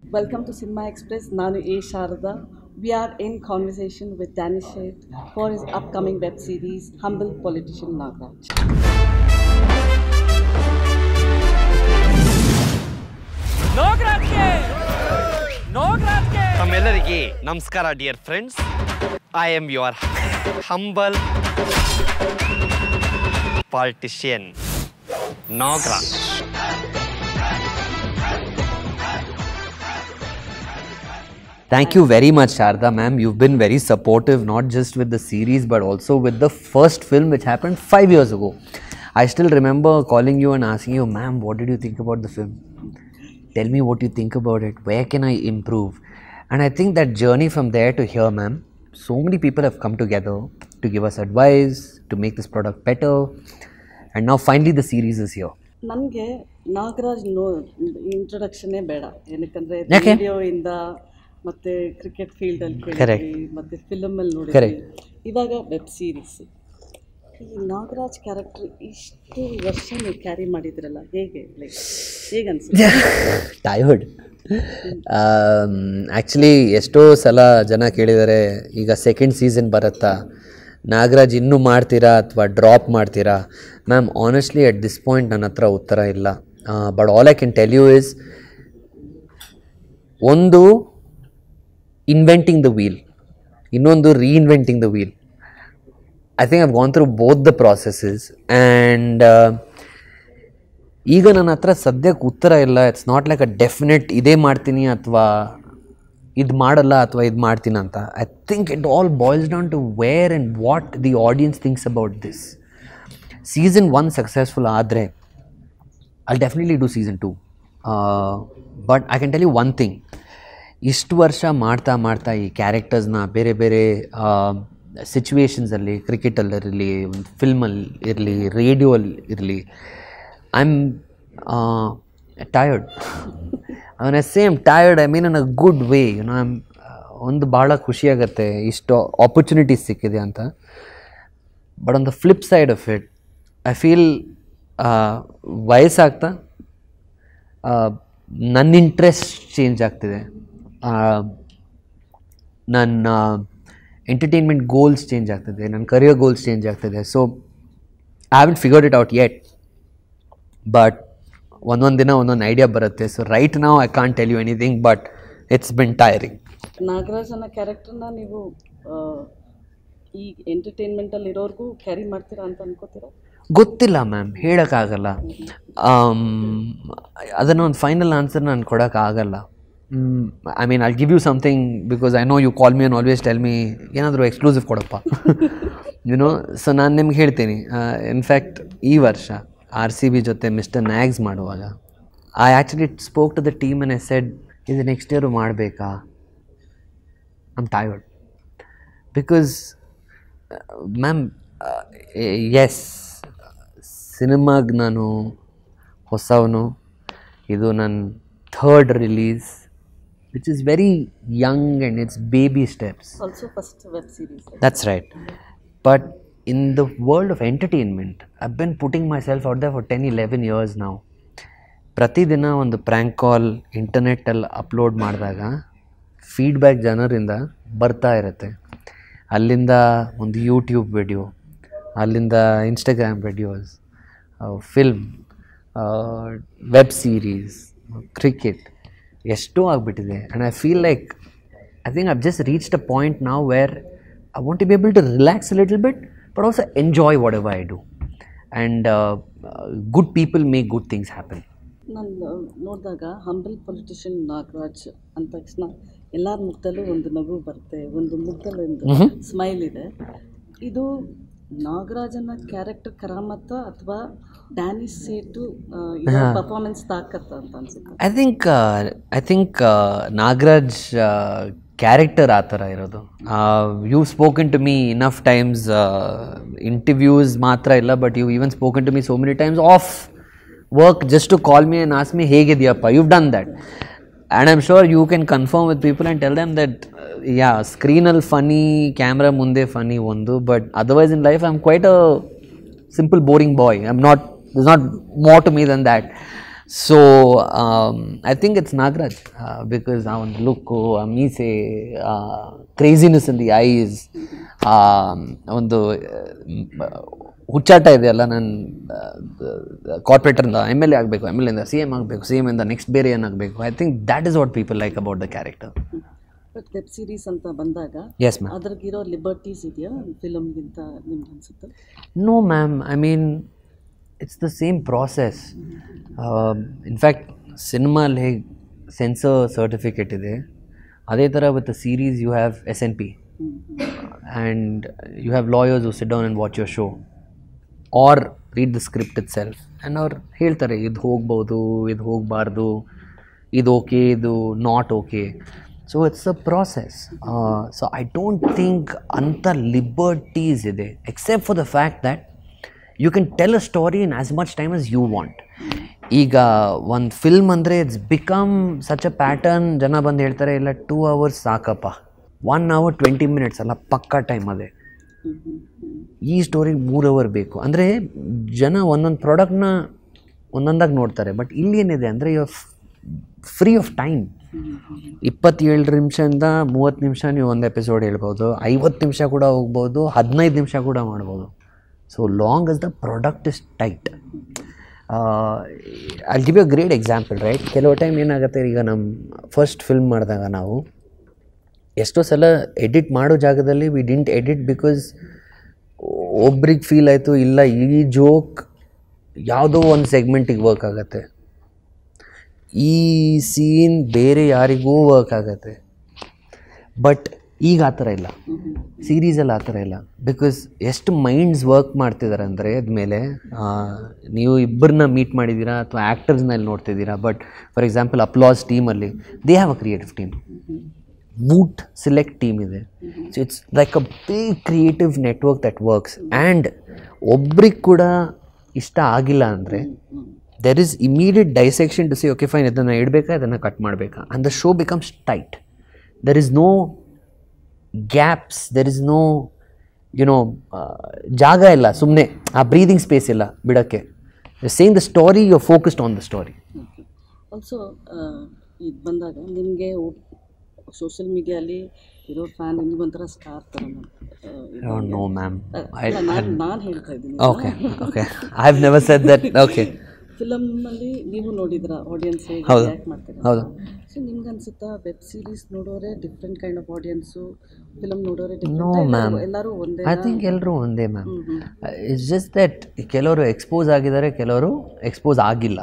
Welcome to Cinema Express. ನಾನು A Sharada we are in conversation with Danish Sait for his upcoming web series humble politician Nagraj ನೋಗ್ರಾಜ್ಗೆ ನೋಗ್ರಾಜ್ಗೆ ತಮ್ಮೆಲ್ಲರಿಗೆ ನಮಸ್ಕಾರ dear friends I am your humble politician Nagraj Thank you very much, Sharda ma'am. You've been very supportive, not just with the series, but also with the first film which happened five years ago. I still remember calling you and asking you, ma'am, what did you think about the film? Tell me what you think about it. Where can I improve? And I think that journey from there to here, ma'am, so many people have come together to give us advice, to make this product better. And now finally the series is here. ನನಗೆ Nagaraj no ಇಂಟ್ರೊಡಕ್ಷನ್ನೇ ಬೇಡ ಏನಕ್ಕಂದ್ರೆ ಯಾಕೆ? Radio ಇಂದ ಮತ್ತೆ cricket field ಅಲ್ಲಿ Correct. ಕೇಳಿದ್ವಿ ಮತ್ತೆ film ಅಲ್ಲಿ ನೋಡಿದ್ವಿ Correct. ಇವಾಗ ವೆಬ್ ಸೀರೀಸ್ ಈ ನಾಗರಾಜ್ ಕ್ಯಾರೆಕ್ಟರ್ ಇಷ್ಟು ವರ್ಷ ನೀವು ಕ್ಯಾರಿ ಮಾಡಿದ್ರಲ್ಲ ಹೇಗೆ ಲೈಕ್ ಹೇಗೆ ಅನ್ಸುತ್ತೆ ಟಯರ್ಡ್ ಆ್ಯಕ್ಚುಲಿ ಎಷ್ಟೋ ಸಲ ಜನ ಕೇಳಿದ್ದಾರೆ ಈಗ ಸೆಕೆಂಡ್ ಸೀಸನ್ ಬರುತ್ತಾ ನಾಗರಾಜ್ ಇನ್ನೂ ಮಾಡ್ತೀರಾ ಅಥವಾ ಡ್ರಾಪ್ ಮಾಡ್ತೀರಾ ma'am honestly at this point ನನ್ನ ಹತ್ರ ಉತ್ತರ ಇಲ್ಲ but all I can tell you is ಒಂದು ಇನ್ವೆಂಟಿಂಗ್ ದ ವೀಲ್ ಇನ್ನೊಂದು reinventing the wheel I think I've gone through both the processes and ಈಗ ನನ್ನ ಹತ್ರ ಸದ್ಯಕ್ಕೆ ಉತ್ತರ ಇಲ್ಲ it's not like a definite ಇದೇ ಮಾಡ್ತೀನಿ ಅಥವಾ ಇದು ಮಾಡಲ್ಲ ಅಥವಾ ಇದು ಮಾಡ್ತೀನಿ ಅಂತ I think it all boils down to where and what the audience thinks about this season one successful ಆದರೆ I definitely do season two but I can tell you one thing ಇಷ್ಟು ವರ್ಷ ಮಾಡ್ತಾ ಮಾಡ್ತಾ ಈ ಕ್ಯಾರೆಕ್ಟರ್ಸ್ನ ಬೇರೆ ಬೇರೆ ಸಿಚುವೇಶನ್ಸಲ್ಲಿ ಕ್ರಿಕೆಟಲ್ಲಿರಲಿ ಒಂದು ಫಿಲ್ಮಲ್ಲಿ ಇರಲಿ ರೇಡಿಯೋಲ್ಲಿ ಇರಲಿ ಐ ಆಮ್ ಟಯರ್ಡ್ ಅವನ same tired I mean in a good way you know I'm ಒಂದು ಭಾಳ ಖುಷಿಯಾಗತ್ತೆ ಇಷ್ಟು ಆಪರ್ಚುನಿಟೀಸ್ ಸಿಕ್ಕಿದೆ ಅಂತ but on the flip side of it I feel ವಯಸ್ಸಾಗ್ತಾ ಆ, ನನ್ನ ಇಂಟ್ರೆಸ್ಟ್ ಚೇಂಜ್ ಆಗ್ತಿದೆ ಆ, ನನ್ನ ಎಂಟರ್ಟೈನ್ಮೆಂಟ್ ಗೋಲ್ಸ್ ಚೇಂಜ್ ಆಗ್ತಿದೆ ನನ್ನ ಕರಿಯರ್ ಗೋಲ್ಸ್ ಚೇಂಜ್ ಆಗ್ತಿದೆ so I haven't figured it out yet but ಒಂದೊಂದು ದಿನ ಒಂದೊಂದು ಐಡಿಯಾ ಬರುತ್ತೆ ಸೊ ರೈಟ್ ನಾವು I can't tell you anything but it's been tiring Nagraj ಅನ್ನೋ ಕ್ಯಾರೆಕ್ಟರ್ನ ನೀವು ಆ, ಈ ಎಂಟರ್ಟೈನ್ಮೆಂಟಲ್ಲಿ ಇರೋರ್ಗೂ ಕ್ಯಾರಿ ಮಾಡ್ತೀರಾ ಅಂತ ಅನ್ಕೋತೀರಾ ಗೊತ್ತಿಲ್ಲ ಮ್ಯಾಮ್ ಹೇಳೋಕ್ಕಾಗಲ್ಲ ಅದನ್ನು ಒಂದು ಫೈನಲ್ ಆನ್ಸರ್ ನಾನು ಕೊಡೋಕ್ಕಾಗಲ್ಲ I mean I give you something because I know you call me on always tell me ಏನಾದರೂ ಎಕ್ಸ್ಕ್ಲೂಸಿವ್ ಕೊಡಪ್ಪ ಯುನೋ ಸೊ ನಾನು ನಿಮ್ಗೆ ಹೇಳ್ತೀನಿ ಇನ್ಫ್ಯಾಕ್ಟ್ ಈ ವರ್ಷ ಆರ್ ಸಿ ಬಿ ಜೊತೆ ಮಿಸ್ಟರ್ ನ್ಯಾಗ್ಸ್ ಮಾಡುವಾಗ I actually spoke to the team and I said ಇದು ನೆಕ್ಸ್ಟ್ ಇಯರು ಮಾಡಬೇಕಾ I'm tired because ma'am as ಸಿನಿಮಾಗೆ ನಾನು ಹೊಸವನು ಇದು ನನ್ನ third release which is very young and it's baby steps also first web series That's right. But in the world of entertainment, I've been putting myself out there for 10, 11 years now. ಪ್ರತಿದಿನ ಒಂದು prank ಕಾಲ್ ಇಂಟರ್ನೆಟ್ಟಲ್ಲಿ upload ಮಾಡಿದಾಗ feedback ಜನರಿಂದ ಬರ್ತಾ ಇರುತ್ತೆ ಅಲ್ಲಿಂದ ಒಂದು YouTube video ಅಲ್ಲಿಂದ Instagram videos film web series cricket ಎಷ್ಟೋ ಆಗಿಬಿಟ್ಟಿದೆ and I feel like I think I've just reached a point now where I want to be able to relax a little bit, but also enjoy whatever I do. And uh, uh, good people make good things happen. ನಾನು ನೋಡಿದಾಗ humble politician Nagaraj ಅಂದ ತಕ್ಷಣ ಎಲ್ಲರ ಮುಖದಲ್ಲೂ ಒಂದು ನಗು ಬರುತ್ತೆ ಒಂದು ಮುಖದಲ್ಲಿ ಒಂದು ಸ್ಮೈಲ್ ಇದೆ ಇದು ನಾಗರಾಜನ ಕ್ಯಾರೆಕ್ಟರ್ ಕರಾಮತ್ತ ಅಥವಾ ಡ್ಯಾನಿಶ್ ಸೇಟು ಪರ್ಫಾರ್ಮೆನ್ಸ್ ತಾಕತ್ತ ಅಂತ ಅನ್ಸುತ್ತೆ I think uh, I think uh, Nagraj uh, character ಆ ಥರ ಇರೋದು you spoken to me enough times interviews ಮಾತ್ರ ಇಲ್ಲ but you even spoken to me so many times of work just to call me and ask me ಹೇಗಿದೆಯಪ್ಪ you've done that and I'm sure you can confirm with people and tell them that yeah ಸ್ಕ್ರೀನಲ್ಲಿ funny camera ಮುಂದೆ funny ಒಂದು but otherwise in life I am quite a simple boring boy i'm not there's not more to me than that so I think it's Nagraj because ಆ ಒಂದು look ಆ ಮೀಸೆ ಆ craziness in the eyes ಆ ಒಂದು ಆ, ಹುಚ್ಚಾಟ ಇದೆಯಲ್ಲ ನಾನು ಕಾರ್ಪೊರೇಟರಿಂದ ಎಮ್ ಎಲ್ ಎ ಆಗಬೇಕು ಎಮ್ ಎಲ್ ಎಯಿಂದ ಸಿ ಎಮ್ ಆಗಬೇಕು ಸಿ ಎಮ್ ಇಂದ ನೆಕ್ಸ್ಟ್ ಬೇರೆ ಏನಾಗಬೇಕು I think that is what people like about the character but web series ಅಂತ ಬಂದಾಗ ಎಸ್ ಮ್ಯಾಮ್ ಅದ್ರಗಿರೋ ಲಿಬರ್ಟೀಸ್ ಇದೆಯಾ ಫಿಲಮ್ಗಿಂತ ನಿಮ್ಗೆ ಅನ್ಸುತ್ತೆ No, ma'am. I mean, it's the same process. Uh, in fact, ಸಿನಿಮಾಲ್ಲಿ ಹೇಗೆ ಸೆನ್ಸರ್ ಸರ್ಟಿಫಿಕೇಟ್ ಇದೆ ಅದೇ ಥರ with series you have S N P and you have lawyers who sit down and watch your show or read the script itself and ಅವ್ರು ಹೇಳ್ತಾರೆ ಇದು ಹೋಗ್ಬೋದು ಇದು ಹೋಗಬಾರ್ದು ಇದು ಓಕೆ ಇದು not okay so it's a process so I don't think ಅಂಥ liberties ಇದೆ except for the fact that you can tell a story in as much time as you want ಈಗ ಒಂದು ಫಿಲ್ಮ್ ಅಂದರೆ it's become such a pattern ಜನ ಬಂದು ಹೇಳ್ತಾರೆ ಇಲ್ಲ two hours ಸಾಕಪ್ಪ ಒನ್ ಅವರ್ ಟ್ವೆಂಟಿ ಮಿನಿಟ್ಸ್ ಅಲ್ಲ ಪಕ್ಕಾ ಟೈಮ್ ಅದೇ ಈ ಸ್ಟೋರಿಗೆ ಮೂರು ಅವರ್ ಬೇಕು ಅಂದರೆ ಜನ ಒಂದೊಂದು ಪ್ರಾಡಕ್ಟ್ನ ಒಂದೊಂದಾಗಿ ನೋಡ್ತಾರೆ ಬಟ್ ಇಲ್ಲಿ ಏನಿದೆ ಅಂದರೆ ಯು ಫ್ರೀ ಆಫ್ ಟೈಮ್ ಇಪ್ಪತ್ತೇಳು ನಿಮಿಷದಿಂದ ಮೂವತ್ತು ನಿಮಿಷ ನೀವು ಒಂದು ಎಪಿಸೋಡ್ ಹೇಳ್ಬೋದು ಐವತ್ತು ನಿಮಿಷ ಕೂಡ ಹೋಗ್ಬೋದು ಹದಿನೈದು ನಿಮಿಷ ಕೂಡ ಮಾಡ್ಬೋದು so long as the product is tight I give you great example right ಕೆಲವು ಟೈಮ್ ಏನಾಗುತ್ತೆ ಈಗ ನಮ್ಮ ಫಸ್ಟ್ ಫಿಲ್ಮ್ ಮಾಡಿದಾಗ ನಾವು ಎಷ್ಟೋ ಸಲ ಎಡಿಟ್ ಮಾಡೋ ಜಾಗದಲ್ಲಿ ವಿ ಡಿಂಟ್ ಎಡಿಟ್ ಬಿಕಾಸ್ ಒಬ್ರಿಗೆ ಫೀಲ್ ಆಯಿತು ಇಲ್ಲ ಈ ಜೋಕ್ ಯಾವುದೋ ಒಂದು ಸೆಗ್ಮೆಂಟಿಗೆ ವರ್ಕ್ ಆಗುತ್ತೆ ಈ ಸೀನ್ ಬೇರೆ ಯಾರಿಗೂ ವರ್ಕ್ ಆಗುತ್ತೆ ಬಟ್ ಈಗ ಆ ಥರ ಇಲ್ಲ ಸೀರೀಸಲ್ಲಿ ಆ ಥರ ಇಲ್ಲ ಬಿಕಾಸ್ ಎಷ್ಟು ಮೈಂಡ್ಸ್ ವರ್ಕ್ ಮಾಡ್ತಿದ್ದಾರೆ ಅಂದರೆ ಅದ್ಮೇಲೆ ಆ, ನೀವು ಇಬ್ಬರನ್ನ ಮೀಟ್ ಮಾಡಿದ್ದೀರಾ ಅಥವಾ ಆ್ಯಕ್ಟರ್ಸ್ನ ಇಲ್ಲಿ ನೋಡ್ತಿದ್ದೀರಾ ಬಟ್ ಫಾರ್ ಎಕ್ಸಾಂಪಲ್ ಅಪ್ಲಾಸ್ ಟೀಮಲ್ಲಿ they have a creative team Voot select team ಇದೆ so it's like a big creative network that works and ಒಬ್ರಿಗೆ ಕೂಡ ಇಷ್ಟ ಆಗಿಲ್ಲ ಅಂದರೆ there is immediate dissection to see okay fine ಇದನ್ನು ಇಡಬೇಕಾ ಇದನ್ನು ಕಟ್ ಮಾಡಬೇಕಾ and the show becomes tight there is no gaps there is no you know ಜಾಗ ಇಲ್ಲ ಸುಮ್ಮನೆ ಆ ಬ್ರೀದಿಂಗ್ ಸ್ಪೇಸ್ ಇಲ್ಲ ಬಿಡೋಕ್ಕೆ same the story you focused on the story okay also ಇದು ಬಂದಾಗ ನಿಮಗೆ ಸೋಷಿಯಲ್ ಮೀಡಿಯಲ್ಲಿ ಇರೋ ಫ್ಯಾನ್ ನಿಮಗೊಂಥರ ಸ್ಟಾರ್ ಥರ ನೋ ಮ್ಯಾಮ್ ನಾನು ನಾನು ಹೇಳ್ತಾ ಇದ್ದೀನಿ okay okay I have never said that okay ಫಿಲಮ್ನಲ್ಲಿ ನೀವು ನೋಡಿದ್ರ ಆಡಿಯನ್ಸ್ ಹೇಗೆ ಹೌದು. ರಿಯಾಕ್ಟ್ ಮಾಡ್ತಾರೆ ಹೌದು. ಸೊ ನಿಮ್ಗೆ ಅನ್ಸುತ್ತಾ ವೆಬ್ ಸೀರೀಸ್ ನೋಡೋರೆ different kind of audience film ನೋಡೋರೆ ನೋ ಡಿಫ್ರೆಂಟ್ ಮ್ಯಾಮ್ ಎಲ್ಲರೂ ಒಂದೇ ಐ ಥಿಂಕ್ ಎಲ್ಲರೂ ಒಂದೇ ಮ್ಯಾಮ್ ಇಟ್ಸ್ ಜಸ್ಟ್ ದಟ್ ಕೆಲವರು ಎಕ್ಸ್ಪೋಸ್ ಆಗಿದ್ದಾರೆ ಕೆಲವರು ಎಕ್ಸ್ಪೋಸ್ ಆಗಿಲ್ಲ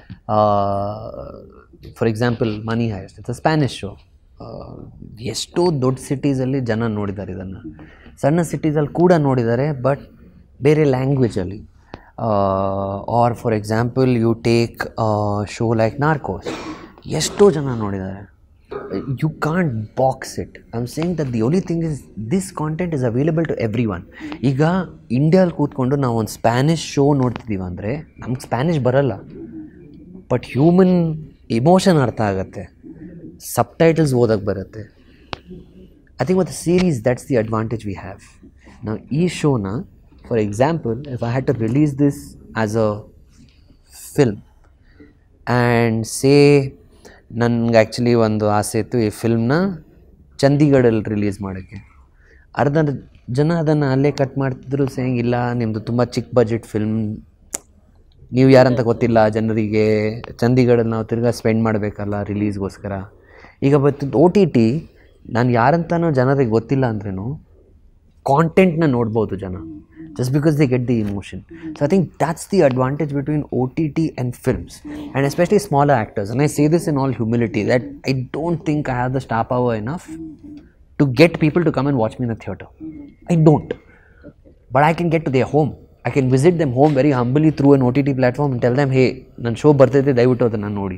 for example money heist it's a Spanish show ಎಷ್ಟೋ ದೊಡ್ಡ ಸಿಟೀಸಲ್ಲಿ ಜನ ನೋಡಿದ್ದಾರೆ ಇದನ್ನು ಸಣ್ಣ ಸಿಟೀಸಲ್ಲಿ ಕೂಡ ನೋಡಿದ್ದಾರೆ ಬಟ್ ಬೇರೆ ಲ್ಯಾಂಗ್ವೇಜಲ್ಲಿ or for example you take show like Narcos ಎಷ್ಟೋ ಜನ ನೋಡಿದ್ದಾರೆ you can't box it I am saying that the only thing is this content is available to every one ಈಗ ಇಂಡಿಯಾದಲ್ಲಿ ಕೂತ್ಕೊಂಡು ನಾವು ಒಂದು ಸ್ಪ್ಯಾನಿಷ್ ಶೋ ನೋಡ್ತಿದ್ದೀವಿ ಅಂದರೆ ನಮ್ಗೆ ಸ್ಪ್ಯಾನಿಷ್ ಬರಲ್ಲ ಬಟ್ ಹ್ಯೂಮನ್ ಇಮೋಷನ್ ಅರ್ಥ ಆಗುತ್ತೆ ಸಬ್ ಟೈಟಲ್ಸ್ ಓದಕ್ಕೆ ಬರುತ್ತೆ I think with series that's the advantage we have ನಾವು ಈ ಶೋನ for example if I had to release this as a film and say ನನಗೆ ಆ್ಯಕ್ಚುಲಿ ಒಂದು ಆಸೆ ಇತ್ತು ಈ ಫಿಲ್ಮ್ನ ಚಂಡೀಗಢಲ್ಲಿ ರಿಲೀಸ್ ಮಾಡೋಕ್ಕೆ ಅರ್ಧ ಜನ ಅದನ್ನು ಅಲ್ಲೇ ಕಟ್ ಮಾಡ್ತಿದ್ರು ಸೇಂಗ್ ಇಲ್ಲ ನಿಮ್ಮದು ತುಂಬ ಚಿಕ್ಕ ಬಜೆಟ್ ಫಿಲ್ಮ್ ನೀವು ಯಾರಂತ ಗೊತ್ತಿಲ್ಲ ಜನರಿಗೆ ಚಂಡೀಗಢಲ್ಲಿ ನಾವು ತಿರ್ಗಾ ಸ್ಪೆಂಡ್ ಮಾಡಬೇಕಲ್ಲ ರಿಲೀಸ್ಗೋಸ್ಕರ ಈಗ ಬತ್ತು ಓ ಟಿ ಟಿ ನಾನು ಯಾರಂತನೂ ಜನರಿಗೆ ಗೊತ್ತಿಲ್ಲ ಅಂದ್ರೂ ಕಾಂಟೆಂಟ್ನ ನೋಡ್ಬೋದು ಜನ just because they get the emotion so I think that's the advantage between O T T and films and especially smaller actors and I say this in all humility that I don't think I have the star power enough to get people to come and watch me in a theatre I don't but I can get to their home. I can visit them home very humbly through an OTT platform and tell them, hey, ನನ್ನ show ಬರ್ತಿದೆ ದಯವಿಟ್ಟು ಅದನ್ನು ನೋಡಿ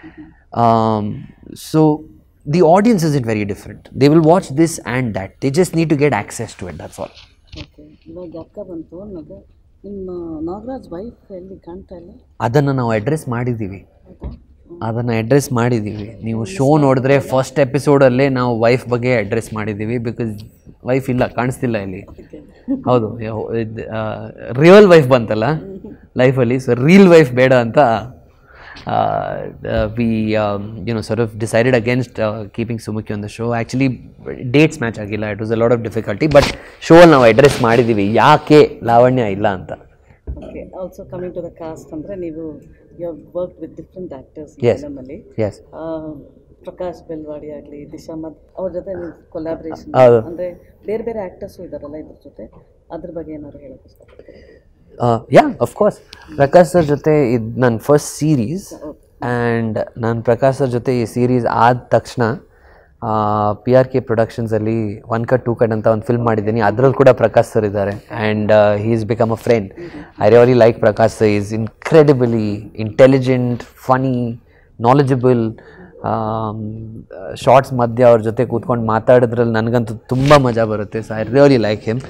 so the audience is it very different they will watch this and that they just need to get access to it that's all okay ಇವಾಗ ಜ್ಞಾಪಕ ಬಂತು ನನಗೆ ನಿಮ್ಮ ನಾಗರಾಜ್ ವೈಫ್ ಎಲ್ಲಿ ಕಾಣ್ತಾ ಇಲ್ಲ ಅದನ್ನು ನಾವು ಅಡ್ರೆಸ್ ಮಾಡಿದ್ದೀವಿ ಹೌದಾ ಅದನ್ನು ಅಡ್ರೆಸ್ ಮಾಡಿದ್ದೀವಿ ನೀವು ಶೋ ನೋಡಿದ್ರೆ ಫಸ್ಟ್ ಎಪಿಸೋಡಲ್ಲೇ ನಾವು ವೈಫ್ ಬಗ್ಗೆ ಅಡ್ರೆಸ್ ಮಾಡಿದ್ದೀವಿ ಬಿಕಾಸ್ ವೈಫ್ ಇಲ್ಲ ಕಾಣಿಸ್ತಿಲ್ಲ ಇಲ್ಲಿ ಹೌದು ರಿಯಲ್ ವೈಫ್ ಬಂತಲ್ಲ ಲೈಫಲ್ಲಿ ಸೊ ರೀಲ್ ವೈಫ್ ಬೇಡ ಅಂತ we you know sort of decided against keeping Sumukhi on the show actually dates match ಆಗಿಲ್ಲ it was a lot of difficulty but show ನಾವು ಅಡ್ರೆಸ್ ಮಾಡಿದ್ದೀವಿ ಯಾಕೆ ಲಾವಣ್ಯ ಇಲ್ಲ ಅಂತ okay also coming to the cast ಅಂದರೆ ನೀವು you have work with different actors Yes. ಫಿಲಮಲ್ಲಿ yes Prakash Belawadi ಆಗಲಿ ದಿಶಾ ಮತ್ ಅವ್ರ ಜೊತೆ ನೀವು ಕೊಲಾಬ್ರೇಷನ್ ಹೌದು. ಅಂದರೆ ಬೇರೆ ಬೇರೆ ಆ್ಯಕ್ಟರ್ಸು ಇದ್ದಾರಲ್ಲ ಇದ್ರ ಜೊತೆ ಅದ್ರ ಬಗ್ಗೆ ಏನಾದ್ರು ಹೇಳೋಕ್ಕೆ ಇಷ್ಟಪಡ್ತೀರಾ ಯಾ ಅಫ್ಕೋರ್ಸ್ ಪ್ರಕಾಶ್ ಸರ್ ಜೊತೆ ಇದು ನನ್ನ ಫಸ್ಟ್ ಸೀರೀಸ್ ಆ್ಯಂಡ್ ನಾನು ಪ್ರಕಾಶ್ ಸರ್ ಜೊತೆ ಈ ಸೀರೀಸ್ ಆದ ತಕ್ಷಣ ಪಿ ಆರ್ ಕೆ ಪ್ರೊಡಕ್ಷನ್ಸಲ್ಲಿ ಒನ್ ಕಟ್ ಟೂ ಕಟ್ ಅಂತ ಒಂದು ಫಿಲ್ಮ್ ಮಾಡಿದ್ದೀನಿ ಅದರಲ್ಲಿ ಕೂಡ ಪ್ರಕಾಶ್ ಸರ್ ಇದ್ದಾರೆ and he is become a friend I really like Prakash sir is incredibly intelligent funny knowledgeable shots ಮಧ್ಯೆ ಅವ್ರ ಜೊತೆ ಕೂತ್ಕೊಂಡು ಮಾತಾಡಿದ್ರಲ್ಲಿ ನನಗಂತೂ ತುಂಬ ಮಜಾ ಬರುತ್ತೆ so I really like him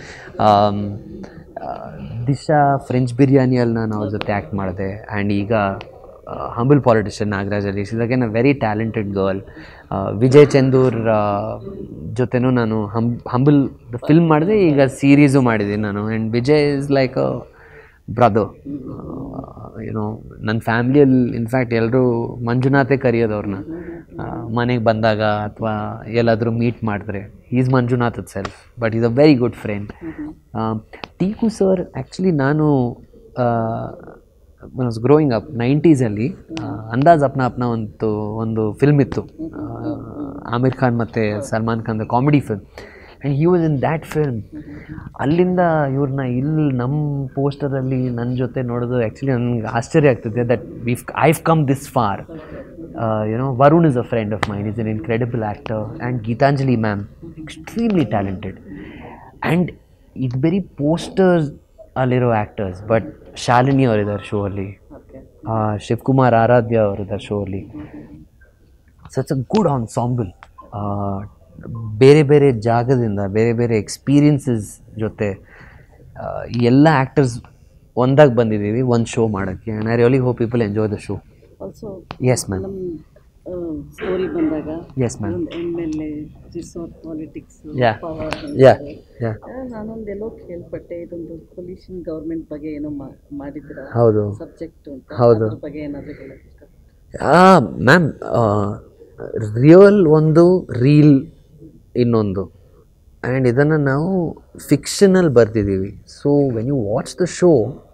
Disha French ಬಿರಿಯಾನಿಯಲ್ಲಿ ನಾನು ಅವ್ರ ಜೊತೆ ಆ್ಯಕ್ಟ್ ಮಾಡಿದೆ ಆ್ಯಂಡ್ ಈಗ ಹಂಬಲ್ ಪಾಲಿಟಿಷಿಯನ್ ನಾಗರಾಜಲ್ಲಿ is again a very talented girl Vijay Chandur ಜೊತೆನೂ ನಾನು ಹಂ ಹಂಬಲ್ ಫಿಲ್ಮ್ ಮಾಡಿದೆ ಈಗ ಸೀರೀಸು ಮಾಡಿದ್ದೀನಿ ನಾನು and Vijay is like a brother you know ನನ್ನ ಫ್ಯಾಮ್ಲಿಯಲ್ಲಿ ಇನ್ಫ್ಯಾಕ್ಟ್ ಎಲ್ಲರೂ ಮಂಜುನಾಥೇ ಕರೆಯೋದು ಅವ್ರನ್ನ ಮನೆಗೆ ಬಂದಾಗ ಅಥವಾ ಎಲ್ಲಾದರೂ ಮೀಟ್ ಮಾಡಿದ್ರೆ is Manjunath itself but is a very good friend ಟೀಕು ಸರ್ ಆ್ಯಕ್ಚುಲಿ ನಾನು ವಾಸ್ ಗ್ರೋಯಿಂಗ್ ಅಪ್ ನೈಂಟೀಸಲ್ಲಿ ಅಂದಾಜ್ ಅಪ್ನ ಅಪ್ನ ಒಂದು ಒಂದು ಫಿಲ್ಮ್ ಇತ್ತು ಆ, ಆಮಿರ್ ಖಾನ್ ಮತ್ತು Salman Khan comedy film and he was in that film ಅಲ್ಲಿಂದ ಇವ್ರನ್ನ ಇಲ್ಲಿ ನಮ್ಮ ಪೋಸ್ಟರಲ್ಲಿ ನನ್ನ ಜೊತೆ ನೋಡೋದು ಆ್ಯಕ್ಚುಲಿ ನನಗೆ ಆಶ್ಚರ್ಯ ಆಗ್ತಿದೆ that with I've come this far you know Varun is a friend of mine is an incredible actor and Geetanjali ma'am extremely talented and ಇದು ಬರೀ ಪೋಸ್ಟರ್ಸ್ ಅಲ್ಲಿರೋ ಆ್ಯಕ್ಟರ್ಸ್ ಬಟ್ ಶಾಲಿನಿ ಅವರಿದ್ದಾರೆ ಶೋ ಅಲ್ಲಿ ಓಕೆ ಆ, ಶಿವಕುಮಾರ್ ಆರಾಧ್ಯ ಅವರಿದ್ದಾರೆ ಶೋ ಅಲ್ಲಿ so it's a good ensemble ಬೇರೆ ಬೇರೆ ಜಾಗದಿಂದ ಬೇರೆ ಬೇರೆ ಎಕ್ಸ್ಪೀರಿಯನ್ಸಸ್ ಜೊತೆ ಆ, ಈ ಎಲ್ಲ ಆ್ಯಕ್ಟರ್ಸ್ ಒಂದಾಗಿ ಬಂದಿದ್ದೀವಿ ಒಂದು ಶೋ ಮಾಡೋಕ್ಕೆ and I really hope people enjoy the show also yes ma'am ನಮ್ಮ ಸ್ಟೋರಿ ಬಂದಾಗ ಎಸ್ ಮ್ಯಾಮ್ ಒಂದು M L A resort politics Yeah. Power yeah yeah ನಾನೊಂದು ಎಲ್ಲೋ ಕೇಳ್ಪಟ್ಟೆ ಇದೊಂದು ಪೊಲ್ಯೂಷನ್ ಗೌರ್ಮೆಂಟ್ ಬಗ್ಗೆ ಏನೋ ಮಾ- ಮಾಡಿದ್ದೀರಾ ಹೌದು ಸಬ್ಜೆಕ್ಟ್ ಅಂತ ಹೌದು. ಅದ್ರ ಬಗ್ಗೆ ಏನಾದರೂ ಹೇಳಕ್ಕೆ ಇಷ್ಟ ಮ್ಯಾಮ್ ರಿಯಲ್ ಒಂದು ರೀಲ್ ಇನ್ನೊಂದು ಆ್ಯಂಡ್ ಇದನ್ನು ನಾವು ಫಿಕ್ಷನಲ್ಲಿ ಬರ್ತಿದ್ದೀವಿ so when you watch the show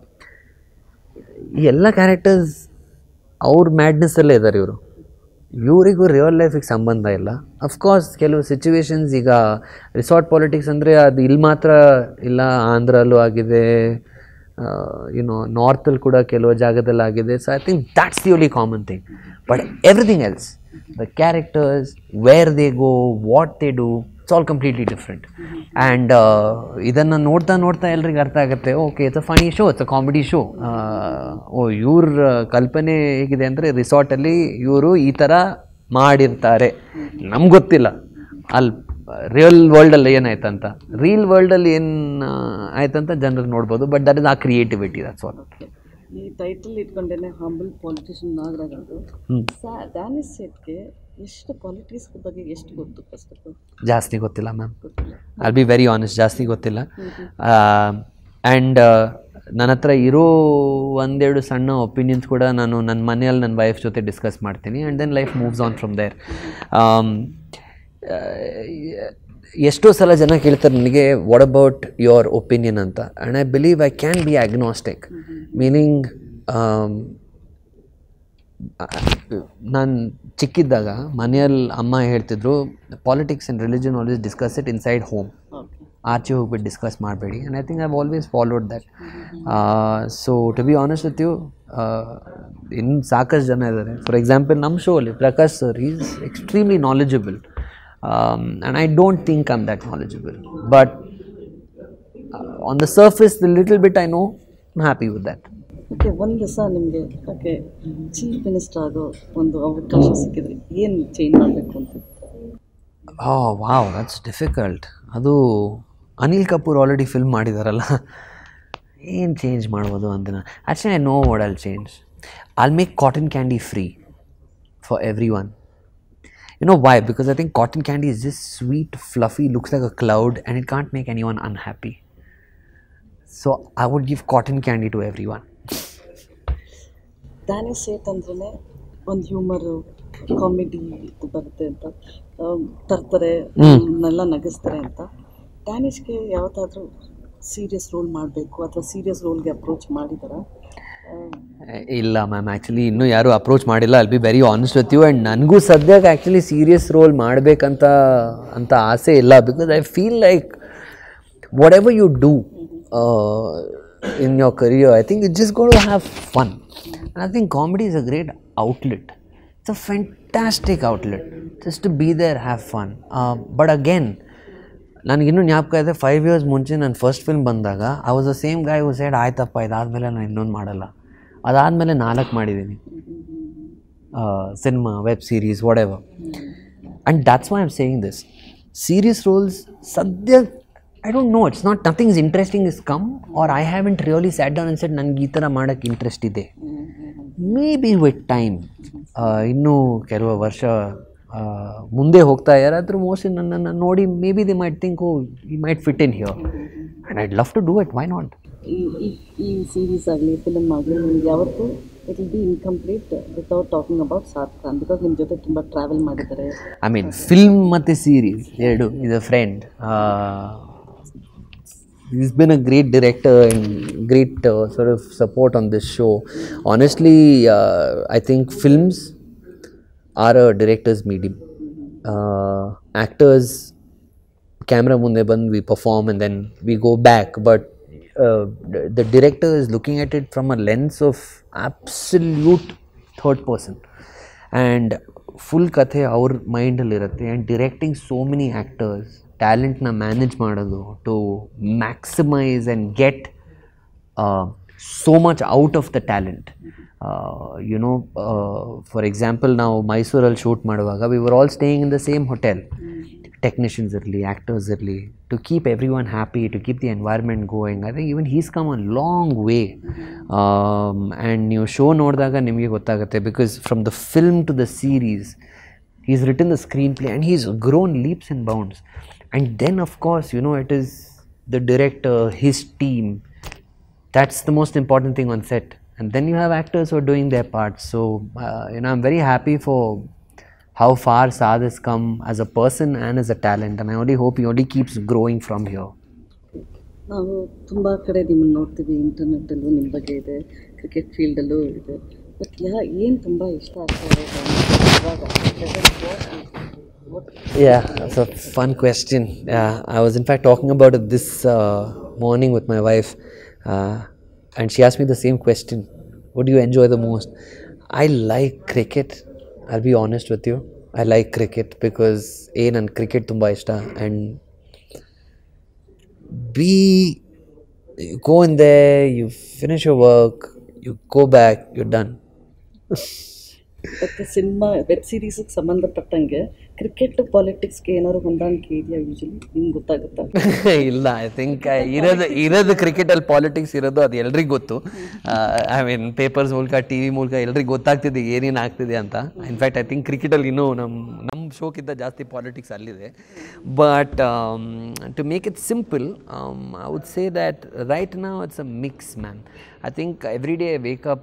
ಈ ಎಲ್ಲ ಕ್ಯಾರೆಕ್ಟರ್ಸ್ ಅವ್ರ ಮ್ಯಾಡ್ನೆಸ್ಸಲ್ಲೇ ಇದ್ದಾರೆ ಇವರು ಇವರಿಗೂ ರಿಯಲ್ ಲೈಫಿಗೆ ಸಂಬಂಧ ಇಲ್ಲ ಅಫ್ಕೋರ್ಸ್ ಕೆಲವು ಸಿಚುವೇಶನ್ಸ್ ಈಗ ರಿಸಾರ್ಟ್ ಪಾಲಿಟಿಕ್ಸ್ ಅಂದರೆ ಅದು ಇಲ್ಲಿ ಮಾತ್ರ ಇಲ್ಲ ಆಂಧ್ರಲ್ಲೂ ಆಗಿದೆ ಯುನೋ ನಾರ್ತಲ್ಲಿ ಕೂಡ ಕೆಲವು ಜಾಗದಲ್ಲಿ ಆಗಿದೆ so I think that's the only common thing but everything else the characters where they go what they do it's all completely different and ಇದನ್ನು ನೋಡ್ತಾ ನೋಡ್ತಾ ಎಲ್ರಿಗೂ ಅರ್ಥ ಆಗುತ್ತೆ okay it's a funny show it's a comedy show ಓ ಇವ್ರ ಕಲ್ಪನೆ ಹೇಗಿದೆ ಅಂದರೆ ರಿಸಾರ್ಟಲ್ಲಿ ಇವರು ಈ ಥರ ಮಾಡಿರ್ತಾರೆ ನಮ್ಗೆ ಗೊತ್ತಿಲ್ಲ ಅಲ್ಲಿ ರಿಯಲ್ ವರ್ಲ್ಡಲ್ಲಿ ಏನಾಯ್ತಂತ ರಿಯಲ್ ವರ್ಲ್ಡಲ್ಲಿ ಏನು ಆಯ್ತಂತ ಜನರು ನೋಡ್ಬೋದು but that is a creativity that's all okay ಈ ಟೈಟಲ್ ಇಟ್ಕೊಂಡೇನೆ ಹಂಬಲ್ ಪಾಲಿಟಿಷಿಯನ್ ನಾಗರಾಜ್ ಅವರು ಹ್ಮ್. ಸಾ ಡ್ಯಾನಿಸ್ ಸೆಟ್ಗೆ ಎಷ್ಟು ಪಾಲಿಟಿಕ್ಸ್ ಬಗ್ಗೆ ಎಷ್ಟು ಗೊತ್ತು ಫಸ್ಟ್ ಜಾಸ್ತಿ ಗೊತ್ತಿಲ್ಲ ಮ್ಯಾಮ್ ಗೊತ್ತಿಲ್ಲ ಐಲ್ ಬಿ ವೆರಿ ಆನೆಸ್ಟ್ ಜಾಸ್ತಿ ಗೊತ್ತಿಲ್ಲ ಆ್ಯಂಡ್ ನನ್ನ ಹತ್ರ ಇರೋ ಒಂದೆರಡು ಸಣ್ಣ ಒಪಿನಿಯನ್ಸ್ ಕೂಡ ನಾನು ನನ್ನ ಮನೆಯಲ್ಲಿ ನನ್ನ ವೈಫ್ ಜೊತೆ ಡಿಸ್ಕಸ್ ಮಾಡ್ತೀನಿ and then life moves on from there ಎಷ್ಟೋ ಸಲ ಜನ ಕೇಳ್ತಾರೆ ನನಗೆ ವಾಟ್ ಅಬೌಟ್ ಯುವರ್ ಒಪಿನಿಯನ್ ಅಂತ and I believe I can be agnostic meaning ನಾನು ಚಿಕ್ಕಿದ್ದಾಗ ಮನೆಯಲ್ಲಿ ಅಮ್ಮ ಹೇಳ್ತಿದ್ರು politics and religion always discuss it inside home okay ಆಚೆ ಹೋಗ್ಬಿಟ್ಟು ಡಿಸ್ಕಸ್ ಮಾಡಬೇಡಿ and I think I've always followed that so to be honest with you ಇನ್ನು ಸಾಕಷ್ಟು ಜನ ಇದ್ದಾರೆ ಫಾರ್ ಎಕ್ಸಾಂಪಲ್ ನಮ್ಮ ಶೋ ಅಲ್ಲಿ Prakash sir is extremely knowledgeable and I don't think I'm that knowledgeable but on the surface the little bit I know I'm happy with that okay ಒಂದು ದಿವಸ ನಿಮಗೆ okay chief minister ಆಗೋ ಒಂದು ಅವಕಾಶ ಸಿಕ್ಕಿದ್ರೆ ಏನು ಚೇಂಜ್ ಮಾಡಬೇಕು ಅಂತ ಓ ವಾವ್ ದಟ್ಸ್ ಡಿಫಿಕಲ್ಟ್ ಅದು ಅನಿಲ್ ಕಪೂರ್ ಆಲ್ರೆಡಿ ಫಿಲ್ಮ್ ಮಾಡಿದಾರಲ್ಲ ಏನು ಚೇಂಜ್ ಮಾಡ್ಬೋದು ಅಂತ actually I know what I'll change I'll make cotton candy free for every one you know why because I think cotton candy is just sweet fluffy looks like a cloud and it can't make any one unhappy so I would give cotton candy to every one Danish Sait ಅಂದ್ರೆ ಒಂದು humour comedy ಇದು ಬರುತ್ತೆ ಅಂತ ಆ, ತರ್ತಾರೆ ಎಲ್ಲ ನಗಿಸ್ತಾರೆ ಅಂತ ಡ್ಯಾನಿಶ್ಗೆ ಯಾವತ್ತಾದರೂ ಸೀರಿಯಸ್ ರೋಲ್ ಮಾಡಬೇಕು ಅಥವಾ ಸೀರಿಯಸ್ ರೋಲ್ಗೆ ಅಪ್ರೋಚ್ ಮಾಡಿದಾರ ಇಲ್ಲ ಮ್ಯಾಮ್ ಆ್ಯಕ್ಚುಲಿ ಇನ್ನೂ ಯಾರೂ ಅಪ್ರೋಚ್ ಮಾಡಿಲ್ಲ I'll be very honest with you and ನನಗೂ ಸದ್ಯಕ್ಕೆ ಆ್ಯಕ್ಚುಲಿ ಸೀರಿಯಸ್ ರೋಲ್ ಮಾಡಬೇಕಂತ ಅಂತ ಆಸೆ ಇಲ್ಲ because I feel like whatever you do in your career I think it just got have fun I think comedy is a great outlet it's a fantastic outlet just to be there have fun but again ನನಗಿನ್ನೂ ಜ್ಞಾಪಕ ಇದೆ five years ಮುಂಚೆ ನನ್ನ first film ಬಂದಾಗ I was the same ಗಾಯ್ who said ಆಯ್ತಪ್ಪ ಇದಾದಮೇಲೆ ನಾನು ಇನ್ನೊಂದು ಮಾಡಲ್ಲ ಅದಾದಮೇಲೆ ನಾಲ್ಕು ಮಾಡಿದ್ದೀನಿ ಸಿನಿಮಾ web series whatever and that's why am saying this serious roles ಸದ್ಯ I don't know it's not nothing is interesting is come or I haven't really sat down ಅನ್ಸೆಟ್ ನನಗೆ ಈ ಥರ ಮಾಡೋಕ್ಕೆ ಇಂಟ್ರೆಸ್ಟ್ ಇದೆ ಮೇ ಬಿ ವಿತ್ ಟೈಮ್ ಇನ್ನೂ ಕೆಲವು ವರ್ಷ ಆ, ಮುಂದೆ ಹೋಗ್ತಾ ಯಾರಾದರೂ ಮೋಸ್ಟ್ಲಿ ನನ್ನನ್ನು ನೋಡಿ may be they might think oh he might fit in here and I'd love to do it why not ಈ ಈ ಈ ಸೀರೀಸ್ ಆಗಲಿ ಫಿಲಮ್ ಆಗಲಿ ನಿಮ್ಗೆ ಯಾವತ್ತೂ it will be incomplete without talking about Saad Khan because ನಿಮ್ಮ ಜೊತೆ ತುಂಬ ಟ್ರಾವೆಲ್ ಮಾಡಿದ್ದಾರೆ ಐ ಮೀನ್ ಫಿಲ್ಮ್ ಮತ್ತು ಸೀರೀಸ್ ಎರಡು is a friend he's been a great director and great uh, sort of support on this show. Honestly, uh, I think films are a director's medium. Uh, actors, camera munde band, we perform and then we go back. But uh, the, the director is looking at it from a lens of absolute third person. And full ಕಥೆ ಅವ್ರ ಮೈಂಡಲ್ಲಿರುತ್ತೆ and directing so many actors ಟ್ಯಾಲೆಂಟ್ನ manage ಮಾಡೋದು to maximise and get so much out of the talent you know for example ನಾವು ಮೈಸೂರಲ್ಲಿ shoot ಮಾಡುವಾಗ we were all staying in the same hotel technicians ಇರಲಿ actors ಇರಲಿ to keep every one happy to keep the environment going I think even he's come a long way and ನೀವು show ನೋಡಿದಾಗ ನಿಮಗೆ ಗೊತ್ತಾಗುತ್ತೆ because from the film to the series he's written the screenplay and he's grown leaps and bounds and then of course you know it is the director his team that's the most important thing on set and then you have actors who are doing their parts so uh, you know i'm very happy for how far Saad has come as a person and as a talent and i only hope he only keeps growing from here ನಾವು ತುಂಬ ಕಡೆ ನಿಮ್ಮನ್ನು ನೋಡ್ತೀವಿ ಇಂಟರ್ನೆಟ್ಟಲ್ಲೂ ನಿಮ್ಮ ಬಗ್ಗೆ ಇದೆ cricket ಫೀಲ್ಡಲ್ಲೂ ಇದೆ but ಯಾ ಏನು ತುಂಬ ಇಷ್ಟ ಆಗ್ತಾ ಇದೆ ಇವಾಗ Yeah, that's a fun question. Yeah, I was in fact talking about it this uh, morning with my wife, uh, and she asked me the same question What do you enjoy the most? I like cricket. I'll be honest with you. I like cricket because A, and cricket tumba ishta, and B, you go in there, you finish your work, you go back, you're done. ಮತ್ತು ಸಿನಿಮಾ web ಸೀರೀಸಿಗೆ ಸಂಬಂಧಪಟ್ಟಂಗೆ cricket ಪಾಲಿಟಿಕ್ಸ್ಗೆ ಏನಾದ್ರು ಹೊಂದಾಣಿಕೆ ಇದೆಯಾ usually ನಿಮ್ಗೆ ಗೊತ್ತಾಗುತ್ತಾ ಇಲ್ಲ ಐ ಥಿಂಕ್ ಇರೋದು ಇರೋದು ಕ್ರಿಕೆಟಲ್ಲಿ ಪಾಲಿಟಿಕ್ಸ್ ಇರೋದು ಅದು ಎಲ್ರಿಗೂ ಗೊತ್ತು ಐ ಮೀನ್ ಪೇಪರ್ಸ್ ಮೂಲಕ ಟಿ ವಿ ಮೂಲಕ ಎಲ್ರಿಗೂ ಗೊತ್ತಾಗ್ತಿದೆ ಏನೇನು ಆಗ್ತಿದೆ ಅಂತ ಇನ್ಫ್ಯಾಕ್ಟ್ ಐ ಥಿಂಕ್ ಕ್ರಿಕೆಟಲ್ಲಿ ಇನ್ನೂ ನಮ್ಮ ನಮ್ಮ ಶೋಕ್ಕಿಂತ ಜಾಸ್ತಿ ಪಾಲಿಟಿಕ್ಸ್ ಅಲ್ಲಿದೆ but to make it simple I would say that right ನಾವು it's a mix man I think every day wake up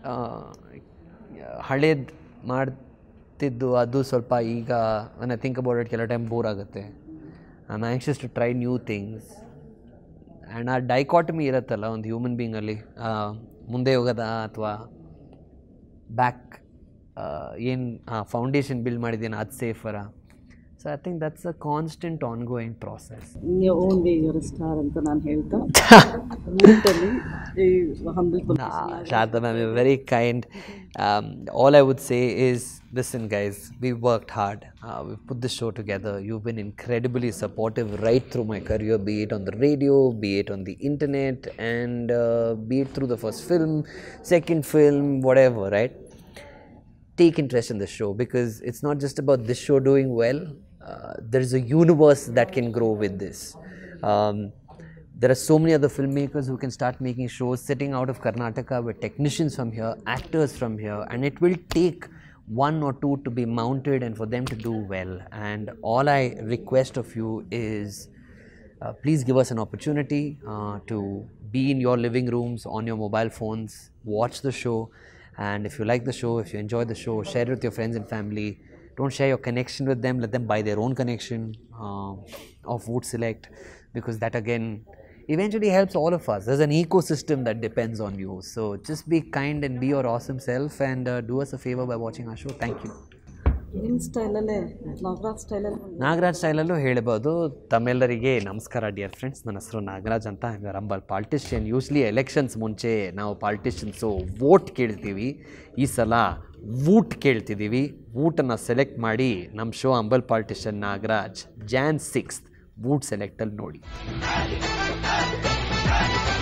ಹಳೇದು ಮಾಡ್ತಿದ್ದು ಅದು ಸ್ವಲ್ಪ ಈಗ ಐ ಥಿಂಕ್ ಅಬೌಟ್ ಇಟ್ ಕೆಲವು ಟೈಮ್ ಬೋರ್ ಆಗುತ್ತೆ I am anxious to try new things and ಆ dichotomy ಇರುತ್ತಲ್ಲ ಒಂದು ಹ್ಯೂಮನ್ ಬೀಂಗಲ್ಲಿ ಮುಂದೆ ಹೋಗೋದಾ ಅಥವಾ ಬ್ಯಾಕ್ ಏನು ಫೌಂಡೇಶನ್ ಬಿಲ್ಡ್ ಮಾಡಿದ್ದೀನಿ ಅದು ಸೇಫರ so I think that's a constant on going process ನೀವು ಓನ್ಲಿ ಯುವರ್ ಸ್ಟಾರ್ ಅಂತ ನಾನು ಹೇಳ್ತಾ ಊಟಲ್ಲಿ ಈ humble Nah, Shada ma'am, you're very kind. Um, all I would say is listen, guys, we worked hard. Uh, we've put this show together. You've been incredibly supportive right through my career, be it on the radio, be it on the internet, and uh, be it through the first film, second film, whatever, right? take interest in the show because it's not just about this show doing well. Uh, there's a universe that can grow with this. Um, there are so many other filmmakers who can start making shows sitting out of Karnataka with technicians from here, actors from here, and it will take one or two to be mounted and for them to do well. And all I request of you is uh, please give us an opportunity uh, to be in your living rooms, on your mobile phones, watch the show, And if you like the show, if you enjoy the show, share it with your friends and family. Don't share your connection with them. Let them buy their own connection uh, of Wood Select because that again eventually helps all of us. There's an ecosystem that depends on you. So just be kind and be your awesome self and uh, do us a favor by watching our show. Thank you. ನಿಮ್ಮ ಸ್ಟೈಲಲ್ಲೇ ನಾಗರಾಜ್ ಸ್ಟೈಲಲ್ಲಿ ನಾಗರಾಜ್ ಸ್ಟೈಲಲ್ಲೂ ಹೇಳ್ಬೋದು ತಮ್ಮೆಲ್ಲರಿಗೆ ನಮಸ್ಕಾರ dear friends ನನ್ನ ಹೆಸರು ನಾಗರಾಜ್ ಅಂತ rumble politician usually elections ಮುಂಚೆ ನಾವು politicians vote ಕೇಳ್ತೀವಿ ಈ ಸಲ ವೂಟ್ ಕೇಳ್ತಿದ್ದೀವಿ ವೂಟನ್ನು ಸೆಲೆಕ್ಟ್ ಮಾಡಿ ನಮ್ಮ show humble politician Nagaraj June sixth Voot ಸೆಲೆಕ್ಟಲ್ಲಿ ನೋಡಿ